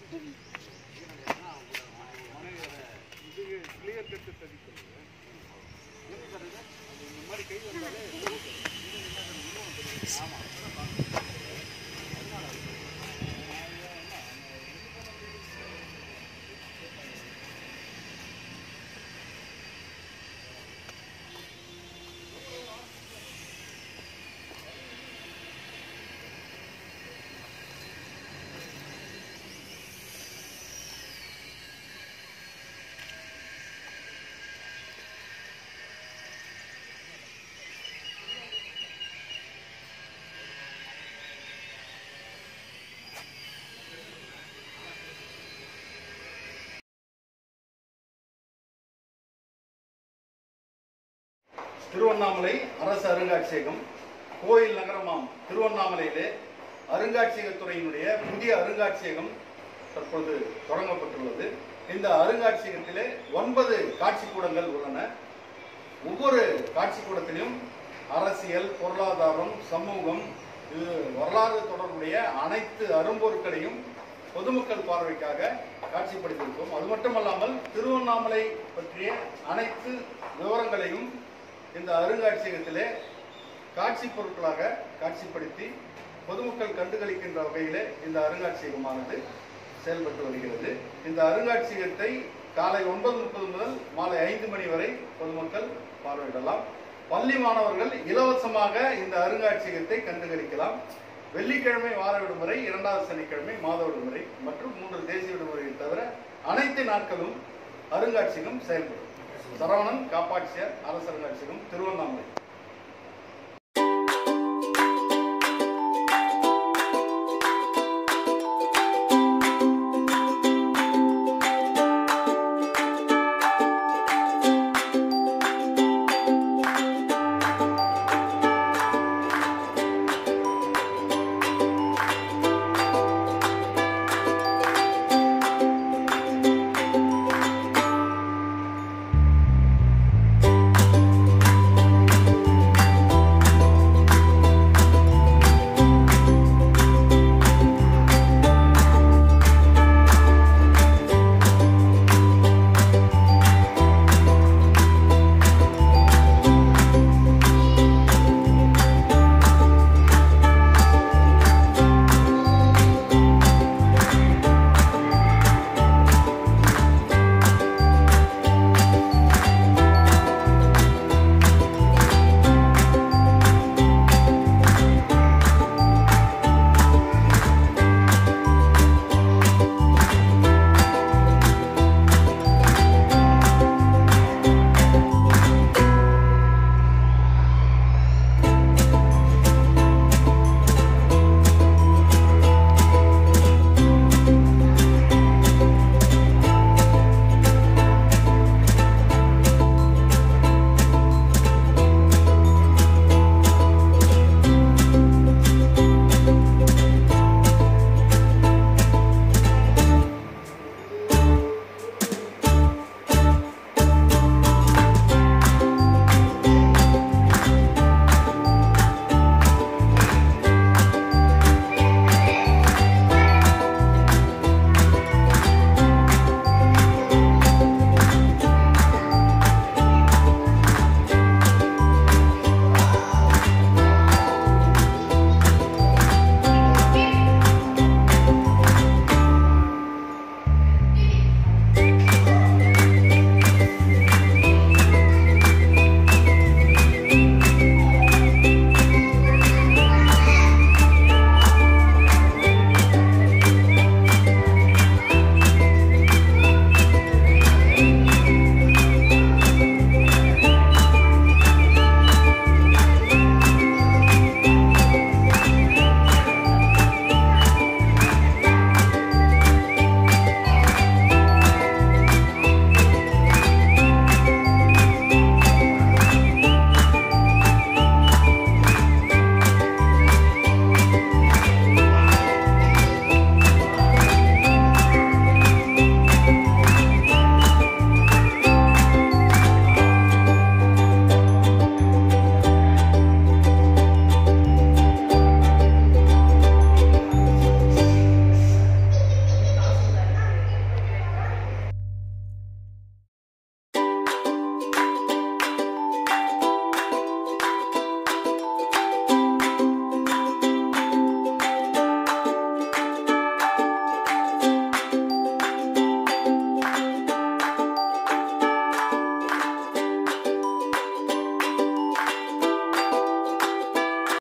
clear கட்டு சரி சொல்லுங்க இந்த மாதிரி கை வந்தாலே திருவண்ணாமலை அரசு அருங்காட்சியகம் கோயில் நகரமாம் திருவண்ணாமலையிலே அருங்காட்சியகத்துறையினுடைய புதிய அருங்காட்சியகம் தற்பொழுது தொடங்கப்பட்டுள்ளது இந்த அருங்காட்சியகத்திலே ஒன்பது காட்சிக்கூடங்கள் உள்ளன ஒவ்வொரு காட்சிக்கூடத்திலும் அரசியல் பொருளாதாரம் சமூகம் இது வரலாறு தொடர்புடைய அனைத்து அரும்பொருட்களையும் பொதுமக்கள் பார்வைக்காக காட்சிப்படுத்தியிருக்கோம் அது மட்டுமல்லாமல் திருவண்ணாமலை பற்றிய அனைத்து விவரங்களையும் இந்த அருங்காட்சியகத்திலே காட்சி பொருட்களாக காட்சிப்படுத்தி பொதுமக்கள் கண்டுகளிக்கின்ற வகையிலே இந்த அருங்காட்சியகமானது செயல்பட்டு வருகிறது இந்த அருங்காட்சியகத்தை காலை ஒன்பது முப்பது முதல் மாலை ஐந்து மணி வரை பொதுமக்கள் பார்வையிடலாம் பள்ளி மாணவர்கள் இலவசமாக இந்த அருங்காட்சியகத்தை கண்டுகளிக்கலாம் வெள்ளிக்கிழமை வார விடுமுறை இரண்டாவது சனிக்கிழமை மாத விடுமுறை மற்றும் மூன்று தேசிய விடுமுறையை தவிர அனைத்து நாட்களும் அருங்காட்சியகம் செயல்படும் சரவணன் காப்பாட்சியர் அரசு அருங்காட்சியகம் திருவண்ணாமலை